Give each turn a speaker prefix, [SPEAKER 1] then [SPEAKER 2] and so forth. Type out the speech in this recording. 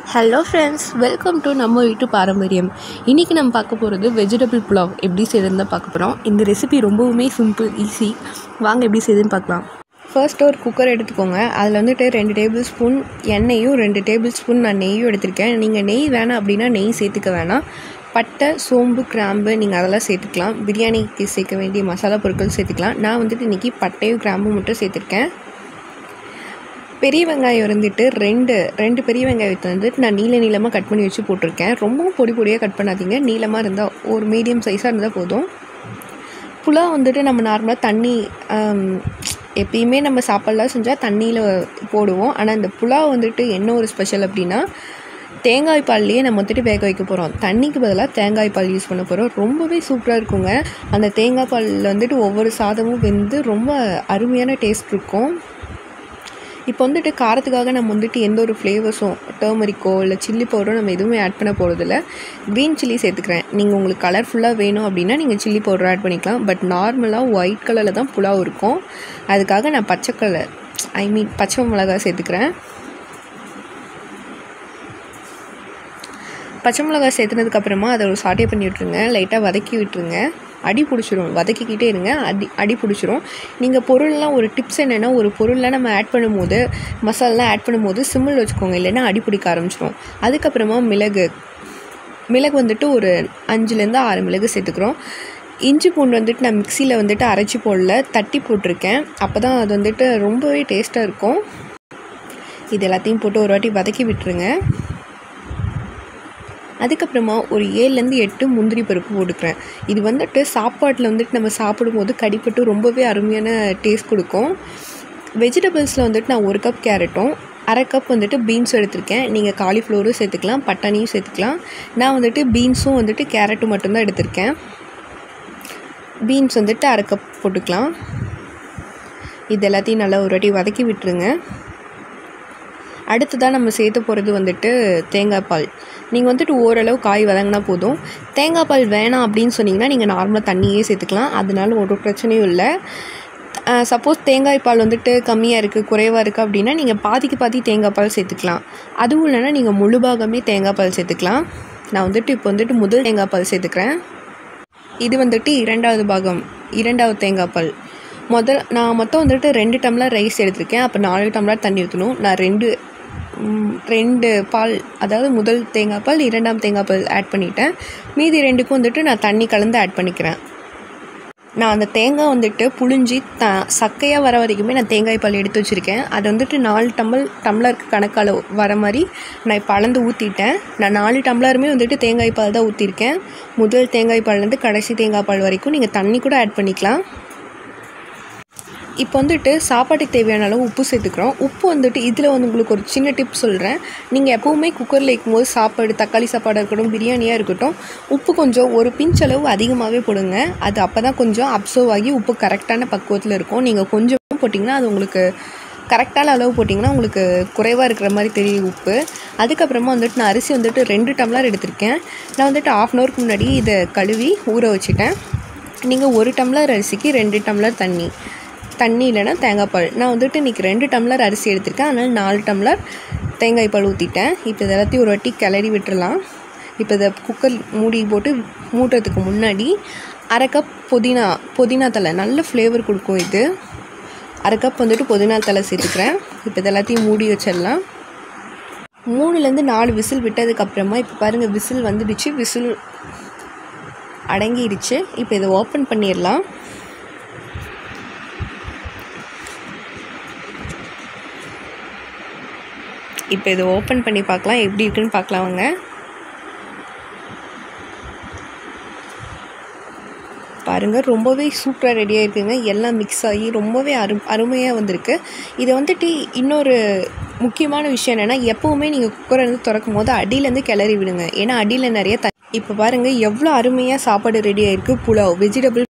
[SPEAKER 1] hello friends welcome to நம்ம வீட்டு பாரம்பரியம் இன்றைக்கி நம்ம பார்க்க போகிறது வெஜிடபிள் புலாவ் எப்படி செய்யுதுன்னு தான் பார்க்க போகிறோம் இந்த ரெசிபி ரொம்பவுமே சிம்பிள் ஈஸி வாங்க எப்படி செய்யுதுன்னு பார்க்கலாம் ஃபர்ஸ்ட் ஒரு குக்கர் எடுத்துக்கோங்க அதில் வந்துட்டு ரெண்டு டேபிள் ஸ்பூன் எண்ணெயும் ரெண்டு டேபிள் ஸ்பூன் நான் நெய்யும் எடுத்திருக்கேன் நீங்கள் நெய் வேணாம் அப்படின்னா நெய் சேர்த்துக்க வேணாம் பட்டை சோம்பு கிராம்பு நீங்கள் அதெல்லாம் சேர்த்துக்கலாம் பிரியாணிக்கு சேர்க்க வேண்டிய மசாலா பொருட்கள் சேர்த்துக்கலாம் நான் வந்துட்டு இன்றைக்கி பட்டையும் கிராம்பும் மட்டும் சேர்த்துருக்கேன் பெரிய வெங்காயம் இருந்துட்டு ரெண்டு ரெண்டு பெரிய வெங்காயத்தை வந்துட்டு நான் நீல நீளமாக கட் பண்ணி வச்சு போட்டிருக்கேன் ரொம்பவும் பொடி பொடியாக கட் பண்ணாதீங்க நீளமாக இருந்தால் ஒரு மீடியம் சைஸாக இருந்தால் போதும் புலாவ் வந்துட்டு நம்ம நார்மலாக தண்ணி ஆம், எப்பயுமே நம்ம சாப்பாடெலாம் செஞ்சால் தண்ணியில் போடுவோம் ஆனால் இந்த புலாவ் வந்துட்டு என்ன ஒரு ஸ்பெஷல் அப்படின்னா தேங்காய் பால்லையே நம்ம வந்துட்டு வேக வைக்க போகிறோம் தண்ணிக்கு பதிலாக தேங்காய் பால் யூஸ் பண்ண போகிறோம் ரொம்பவே சூப்பராக இருக்குங்க அந்த தேங்காய் பாலில் வந்துட்டு ஒவ்வொரு சாதமும் வெந்து ரொம்ப அருமையான டேஸ்ட் இருக்கும் இப்போ வந்துட்டு காரத்துக்காக நம்ம வந்துட்டு எந்த ஒரு ஃப்ளேவர்ஸும் டர்மரிக்கோ இல்லை சில்லி பவுடரோ நம்ம எதுவுமே ஆட் பண்ண போகிறதில்ல க்ரீன் சில்லி சேர்த்துக்கிறேன் நீங்கள் உங்களுக்கு கலர்ஃபுல்லாக வேணும் அப்படின்னா நீங்கள் சில்லி பவுடர் ஆட் பண்ணிக்கலாம் பட் நார்மலாக ஒயிட் கலரில் தான் புலாவ் இருக்கும் அதுக்காக நான் பச்சை கலர் ஐ மீன் பச்சை மிளகாய் சேர்த்துக்கிறேன் பச்சை மிளகாய் சேர்த்துனதுக்கப்புறமா அதை ஒரு சாட்டே பண்ணி விட்ருங்க லைட்டாக வதக்கி விட்டுருங்க அடி பிடிச்சிரும் வதக்கிக்கிட்டே இருங்க அடி அடி பிடிச்சிரும் நீங்கள் பொருள்லாம் ஒரு டிப்ஸ் என்னென்னா ஒரு பொருள்லாம் நம்ம ஆட் பண்ணும்போது மசாலாலாம் ஆட் பண்ணும்போது சிம்மில் வச்சுக்கோங்க இல்லைன்னா அடி பிடிக்க ஆரம்பிச்சிரும் அதுக்கப்புறமா மிளகு மிளகு வந்துட்டு ஒரு அஞ்சுலேருந்து ஆறு மிளகு சேர்த்துக்கிறோம் இஞ்சி பூண்டு வந்துட்டு நான் மிக்சியில் வந்துட்டு அரைச்சி போடல தட்டி போட்டிருக்கேன் அப்போ தான் அது வந்துட்டு ரொம்பவே டேஸ்ட்டாக இருக்கும் இது எல்லாத்தையும் போட்டு ஒரு வாட்டி வதக்கி விட்டுருங்க அதுக்கப்புறமா ஒரு ஏழுலேருந்து எட்டு முந்திரி பருப்பு போட்டுக்கிறேன் இது வந்துட்டு சாப்பாட்டில் வந்துட்டு நம்ம சாப்பிடும்போது கடிப்பட்டு ரொம்பவே அருமையான டேஸ்ட் கொடுக்கும் வெஜிடபிள்ஸில் வந்துட்டு நான் ஒரு கப் கேரட்டும் அரை கப் வந்துட்டு பீன்ஸ் எடுத்திருக்கேன் நீங்கள் காலிஃப்ளவரும் சேர்த்துக்கலாம் பட்டாணியும் சேர்த்துக்கலாம் நான் வந்துட்டு பீன்ஸும் வந்துட்டு கேரட்டும் மட்டும்தான் எடுத்திருக்கேன் பீன்ஸ் வந்துட்டு அரை கப் போட்டுக்கலாம் இது எல்லாத்தையும் நல்லா ஒரு வாட்டி வதக்கி விட்டுருங்க அடுத்ததாக நம்ம சேர்த்து போகிறது வந்துட்டு தேங்காய் பால் நீங்கள் வந்துட்டு ஓரளவு காய் வதங்கினா போதும் தேங்காய் பால் வேணாம் அப்படின்னு சொன்னீங்கன்னா நீங்கள் நார்மலாக தண்ணியே சேர்த்துக்கலாம் அதனால ஒரு பிரச்சனையும் இல்லை சப்போஸ் தேங்காய் பால் வந்துட்டு கம்மியாக இருக்குது குறைவாக இருக்குது அப்படின்னா நீங்கள் பாதிக்கு பாதி தேங்காய் பால் சேர்த்துக்கலாம் அதுவும் இல்லைன்னா நீங்கள் முழு பாகமே தேங்காய் பால் சேர்த்துக்கலாம் நான் வந்துட்டு இப்போ வந்துட்டு முதல் தேங்காய் பால் சேர்த்துக்கிறேன் இது வந்துட்டு இரண்டாவது பாகம் இரண்டாவது தேங்காய் பால் முதல் நான் மொத்தம் வந்துட்டு ரெண்டு டம்ளர் ரைஸ் எடுத்திருக்கேன் அப்போ நாலு டம்ளர் தண்ணி ஊற்றணும் நான் ரெண்டு ம், ரெண்டு பால் அதாவது முதல் தேங்காய் பால் இரண்டாம் தேங்காய் பால் ஆட் பண்ணிட்டேன் மீதி ரெண்டுக்கும் வந்துட்டு நான் தண்ணி கலந்து ஆட் பண்ணிக்கிறேன் நான் அந்த தேங்காய் வந்துட்டு புழிஞ்சி த சக்கையாக வர வரைக்குமே நான் தேங்காய் பால் எடுத்து வச்சுருக்கேன் அது வந்துட்டு நாலு டம்ளர் டம்ளருக்கு கணக்கால் வர மாதிரி நான் இப்போ அளந்து ஊற்றிட்டேன் நான் நாலு டம்ளருமே வந்துட்டு தேங்காய் பால் தான் ஊற்றிருக்கேன் முதல் தேங்காய் பால்லேருந்து கடைசி தேங்காய் பால் வரைக்கும் நீங்கள் தண்ணி கூட ஆட் பண்ணிக்கலாம் இப்போ வந்துட்டு சாப்பாட்டுக்கு தேவையான அளவு உப்பு சேர்த்துக்கிறோம் உப்பு வந்துட்டு இதில் வந்து உங்களுக்கு ஒரு சின்ன டிப் சொல்கிறேன் நீங்கள் எப்போவுமே குக்கரில் வைக்கும்போது சாப்பாடு தக்காளி சாப்பாடாக இருக்கட்டும் பிரியாணியாக இருக்கட்டும் உப்பு கொஞ்சம் ஒரு பிஞ்ச் அளவு அதிகமாகவே போடுங்க அது அப்போ தான் கொஞ்சம் அப்சர்வ் ஆகி உப்பு கரெக்டான பக்குவத்தில் இருக்கும் நீங்கள் கொஞ்சம் போட்டிங்கன்னா அது உங்களுக்கு கரெக்டான அளவு போட்டிங்கன்னா உங்களுக்கு குறைவாக இருக்கிற மாதிரி தெரியும் உப்பு அதுக்கப்புறமா வந்துட்டு நான் அரிசி வந்துட்டு ரெண்டு டம்ளர் எடுத்திருக்கேன் நான் வந்துட்டு ஆஃப் அன் ஹவருக்கு முன்னாடி இதை கழுவி ஊற வச்சுட்டேன் நீங்கள் ஒரு டம்ளர் அரிசிக்கு ரெண்டு டம்ளர் தண்ணி தண்ணி இல்லைன்னா தேங்காய் பால் நான் வந்துட்டு இன்றைக்கி ரெண்டு டம்ளர் அரிசி எடுத்திருக்கேன் அதனால் நாலு டம்ளர் தேங்காய் பால் ஊற்றிட்டேன் இப்போ இது எல்லாத்தையும் ஒரு வாட்டி கிளறி விட்டுறலாம் இப்போ இதை குக்கர் மூடி போட்டு மூட்டுறதுக்கு முன்னாடி அரை கப் புதினா புதினா தலை நல்ல ஃப்ளேவர் கொடுக்கும் இது அரை கப் வந்துட்டு புதினா தலை சேர்த்துக்கிறேன் இப்போ இது எல்லாத்தையும் மூடி வச்சிடலாம் மூணுலேருந்து நாலு விசில் விட்டதுக்கப்புறமா இப்போ பாருங்கள் விசில் வந்துடுச்சு விசில் அடங்கிடுச்சு இப்போ இதை ஓப்பன் பண்ணிடலாம் இப்போ இதை ஓப்பன் பண்ணி பார்க்கலாம் எப்படி இருக்குன்னு பார்க்கலாம் வாங்க பாருங்கள் ரொம்பவே சூப்பராக ரெடியாக இருக்குங்க எல்லாம் மிக்ஸ் ஆகி ரொம்பவே அரு அருமையாக வந்திருக்கு இதை வந்துட்டு இன்னொரு முக்கியமான விஷயம் என்னென்னா எப்போவுமே நீங்கள் குக்கரை வந்து திறக்கும் போது அடியிலேருந்து கிளறி விடுங்க ஏன்னா அடியில் நிறைய த இப்போ பாருங்கள் எவ்வளோ அருமையாக சாப்பாடு ரெடி ஆயிருக்கு புலாவ் வெஜிடபிள்